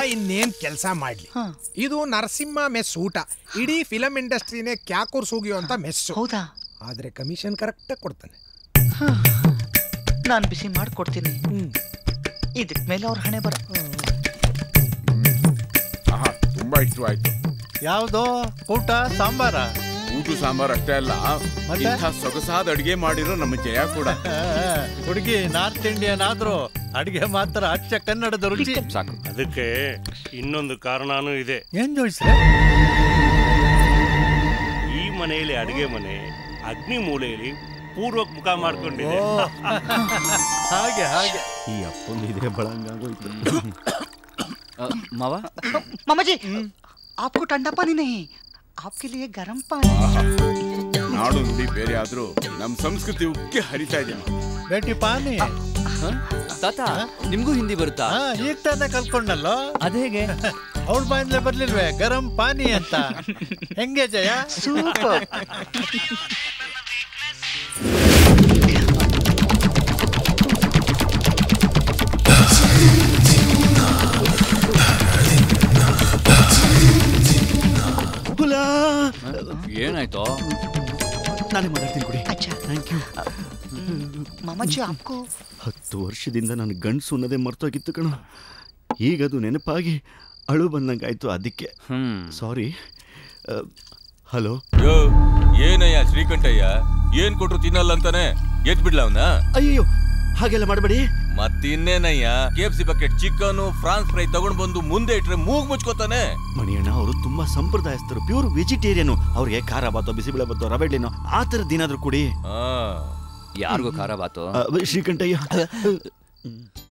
ಇನ್ನೇನ್ ಕೆಲಸ ಮಾಡ್ಲಿ ಇದು ನರಸಿಂಹ ಮೆಸ್ ಊಟ ಇಡೀ ಫಿಲಂ ಇಂಡಸ್ಟ್ರಿನೇ ಕ್ಯಾಕೂರ್ ಸೂಗಿಯೋ ಅಂತ ಮೆಸ್ಸು ಹೌದಾ ಆದ್ರೆ ಕಮಿಷನ್ ಕರೆಕ್ಟಾಗಿ ಕೊಡ್ತಾನೆ ನಾನು ಬಿಸಿ ಮಾಡ್ಕೊಡ್ತೀನಿ ಇದಕ್ ಮೇಲೆ ಅವ್ರ ಹಣೆ ಬರ ಆಹಾ ತುಂಬಾ ಇಷ್ಟವಾಯ್ತು ಯಾವ್ದೋ ಊಟ ಸಾಂಬಾರ ಊಟ ಸಾಂಬಾರ್ ಅಷ್ಟೇ ಅಲ್ಲ ಮತ್ತೆ? ಇಂಥ ಸೊಗಸಾದ ಅಡಿಗೆ ಮಾಡಿರೋ ನಮ್ಮ ಜಯ ಕೂಡ ಹುಡುಗಿ ನಾರ್ತ್ ಇಂಡಿಯನ್ ಆದ್ರೂ ಅಡಿಗೆ ಮಾತ್ರ ಅಚ್ಚ ಕನ್ನಡದ ರುಚಿ ಸಾಕು ಅದಕ್ಕೆ ಇನ್ನೊಂದು ಕಾರಣನೂ ಇದೆ ಏನ್ ಜೋಡಿಸ್ರೆ ಈ ಮನೆಯಲ್ಲಿ ಅಡಿಗೆ ಮನೆ ಅಗ್ನಿ ಮೂಲೆಯಲ್ಲಿ ಪೂರ್ವಕ್ ಮುಖ ಮಾಡ್ಕೊಂಡಿದೆ ಹಾಗೆ ಹಾಗೆ ಈ ಅಪ್ಪಂದು ಇದೇ ಬಳಂಗಾಗೋಯ್ತು ಮಾವ मामा जी आपको ठंडा पानी नहीं आपके लिए गर्म पानी ನಾಡು ನುಡಿ ಬೇರೆ ಆದ್ರೂ ನಮ್ ಸಂಸ್ಕೃತಿ ಉಕ್ಕಿ ಹರಿತಾ ಇದೆ ಬೇಟಿ ಪಾನಿ ತಾತ ನಿಮ್ಗೂ ಹಿಂದಿ ಬರುತ್ತಾ ಹಾ ಈಗ ತಾನೇ ಕಲ್ತ್ಕೊಂಡಲ್ಲೋ ಅದೇಗೆ ಅವಳ ಬಾಯಿಂದಲೇ ಬರ್ಲಿಲ್ವೇ ಗರಂ ಪಾನಿ ಅಂತ ಹೆಂಗೆ ಜಯ सूपर ಏನಾಯ್ತು ನಾನೇ ಮಾತಾಡ್ತೀನಿ ಕೊಡಿ अच्छा ಥ್ಯಾಂಕ್ ಯು मामा जी आपको ಹತ್ತು ವರ್ಷದಿಂದ ನಾನು ಗಂಡಸು ಅನ್ನೋದೇ ಮರ್ತೋಗಿತ್ತು ಕಣ ಈಗ ಅದು ನೆನಪಾಗಿ ಅಳು ಬಂದಂಗಾಯ್ತು ಅದಕ್ಕೆ ಹ್ಮ್ ಸಾರಿ ಹಲೋ ಯೋ ಏನಯ್ಯ ಶ್ರೀಕಂಠಯ್ಯ ಏನ್ ಕೊಟ್ರು ತಿನ್ನಲ್ಲ ಅಂತಾನೆ ಎತ್ ಬಿಡ್ಲ ಅವನ ಅಯ್ಯೋ ಹಾಗೆಲ್ಲ ಮಾಡಬೇಡಿ ಮತ್ತಿನ್ನೇನಯ್ಯ KFC bucket chicken French fry ತಗೊಂಡ್ ಬಂದು ಮುಂದೆ ಇಟ್ರೆ ಮೂಗ್ ಮುಚ್ಕೋತಾನೆ ಮಣಿಯಣ್ಣ ಅವರು ತುಂಬಾ ಸಂಪ್ರದಾಯಸ್ಥರು ಪ್ಯೂರ್ ವೆಜಿಟೇರಿಯನ್ ಅವ್ರಿಗೆ ಖಾರ ಬಾತೋ ಬಿಸಿಬೇಳೆ ಬಾತೋ ರವೆ ಇಡ್ಲಿನೋ ಆ ಥರದ್ದು ಏನಾದರೂ ಕೊಡಿ ಆ ಯಾರಿಗೂ ಖಾರ ಬಾತು ಆ, ಶ್ರೀಕಂಠಯ್ಯ